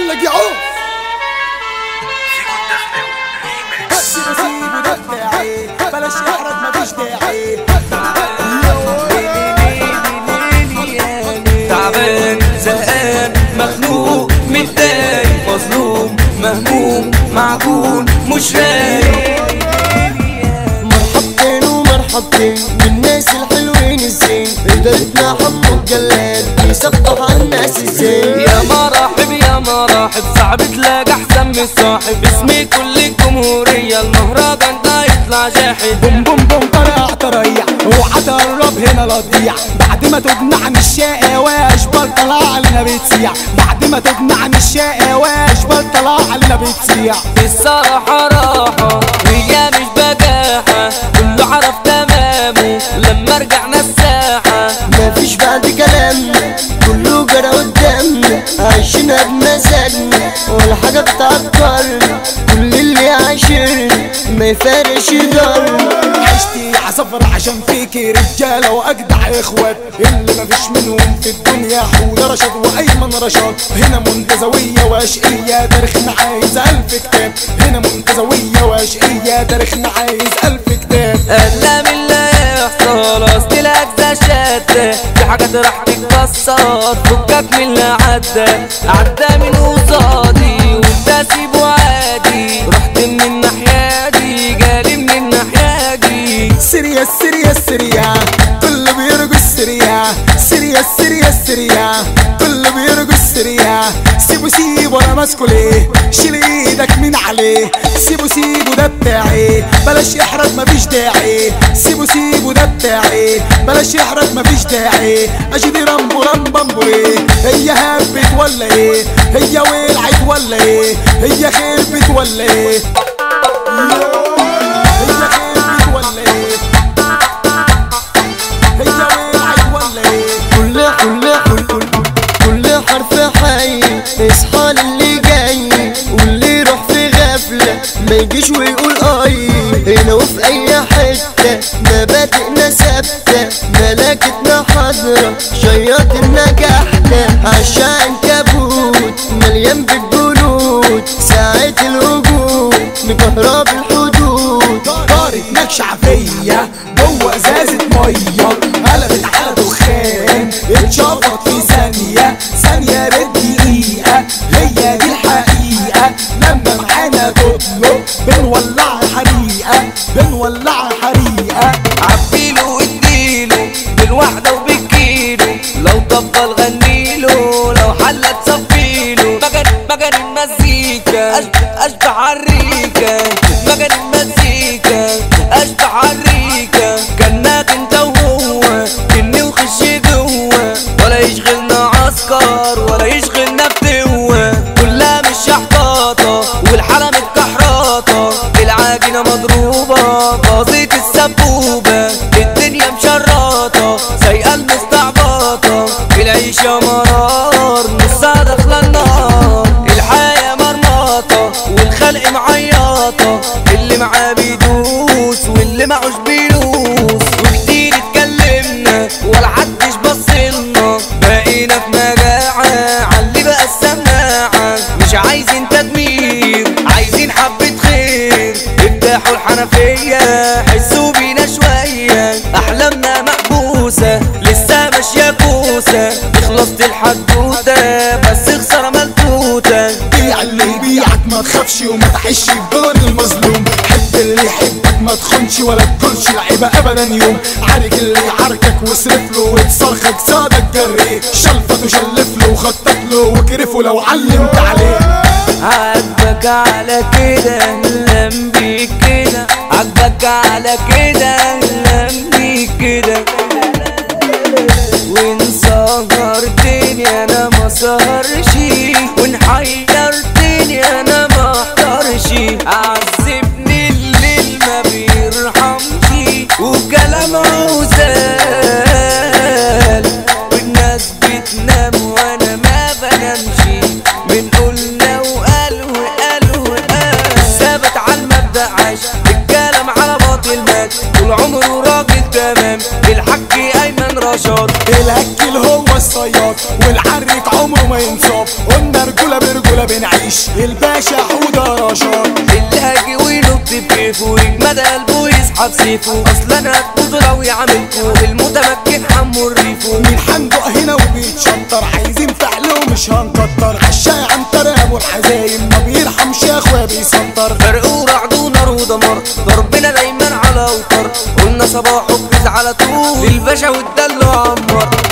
معلق يا عوف فيكو الدخلاوي سيبه سيبه ده بتاعي بلاش يحرج مفيش داعي تعبان زهقان مخنوق متضايق مظلوم مهموم معجون مش رايق مرحبتين ومرحبتين بالناس الحلوين الزين قدرتنا حمو الجلاد يسطح على الناس الزين يا مراحب يا مراحب صعب تلاقي احسن من صاحب اسمي كل الجمهورية المهرجان ده يطلع جاحد بوم بوم بوم طريقة تريع اوعى تقرب هنا لا تضيع بعد ما تجنع عن الشقاواش بل طلع علينا بتسيع بعد ما تجنع عن الشقاواش بل طلع علينا بتسيع الصراحة راحة وهي مش بجاحة كله عرف تمامه لما رجعنا الساحة مفيش بعد كلامنا كله جرى قدامنا عايشينها بمزاجنا ولا حاجة بتعطلنا كل اللي عاشرنا ما يفارقش دارنا عشتي يا سفر عشان فيكي رجالة واجدع اخوات اللي مفيش منهم في الدنيا حودة رشاد وايمن رشاد هنا منتزوية واشقية تاريخنا عايز الف كتاب هنا منتزوية واشقية تاريخنا عايز الف كتاب قال من اللي يحصل اصل الاجزاء شتى في حاجات راح تتكسر فكك من اللي عدى عدى من قصادي وانت سيبه عادي رحت من الناحية دي جالي من الناحية دي سريا سريا سريا كل بيرقص سريا سريا سريا سريا كل بيرقص سريا سيبو سيبو انا ماسكه ليه شيل ايدك من عليه سيبو سيبو ده بتاعي بلاش يحرج مفيش داعي سيبو سيبو ده بتاعي بلاش يحرج مفيش داعي اجدي رامبو رامبامبو ايه هي هبت ولا ايه هي ولعت ولا ايه هي خربت ولا ايه هي خربت ولا ايه هي ولعت ولا ايه كل كل كل كل كل حرف حي اصحى للي جاي واللي يروح في غفلة ما يجيش ويقول اي هنا وفي اي حتة مبادئنا ثابتة ملكتنا حاضرة شياطنا جحدة عشان كابوت مليان بالجنود ساعة الهجوم مكهرب الحدود طارت نكشة فيا جوه ازازة مية قلبت على دخان اتشفط في ثانية ثانية بالدقيقة هي دي الحقيقة لما معانا تطلب بنولع حريقة بنولع حريقة عبيله واديله بالواحدة وبالكيلو لو طبل غنيله لو حلة تصفيله مجن مجن المزيكا أشبه أشبه عالريكة مجن المزيكا أشبه عالريكة كانك انت وهو كني وخش جوه ولا يشغلنا عسكر ولا يشغلنا فتوة كلها مش شحطاطة والحالة متكحرطة العجينة مضروبة باظت السبوبة الدنيا مشرطة سايقة المستعبطة العيشة مرار نصها داخلة النار الحياة مرمطة والخلق معيطة اللي معاه بيدوس واللي معوش بيلوس وكتير اتكلمنا ولا حدش بصلنا بقينا في مجاعة عاللي بقى السماعة مش عايزين تدمير عايزين حبة خير افتحوا الحنفية حسوا بينا شوية أحلامنا محبوسة لسه ماشية كوسة خلصت الحدوتة بس خسارة ملتوتة بيع اللي يبيعك ما تخافش وما تعيش في دور المظلوم حب اللي يحبك ما تخونش ولا تكونش لعيبة ابدا يوم عارك اللي يعاركك واصرف له وتصرخك صادك جري شلفت وشلف له وخطط له وكرفه لو علمت عليه عاجبك على كده اهلا بيك كده عاجبك على كده اهلا بيك كده وان سهرتني انا ما سهرش وان حيرتني انا ما احضرش عذبني الليل ما بيرحمش وكلام عوزال والناس بتنام وانا ما بنامش بنقولنا وقال وقال وقال ثابت على المبدأ عاش الكلام على باطل مات طول عمره راجل تمام الحاج ايمن رشاد الاكل هو الصياد والعرك عمره ما ينام بنصاب قلنا رجولة برجولة بنعيش الباشا حودة رشاد اللي هاجي وينط بكيفه ويجمد قلبه ويسحب سيفه اصلا انا هتموت لو يعملكوا المتمكن حمو الريفو مين حندق هنا وبيتشنطر عايزين فعل ومش هنكتر غشاي عنتر يا ابو الحزايم ما بيرحمش يا اخويا بيسنطر فرق ورعد ونار ودمار ضربنا دايما على اوتار قلنا صباح وبيز على طول الباشا والدلو عمر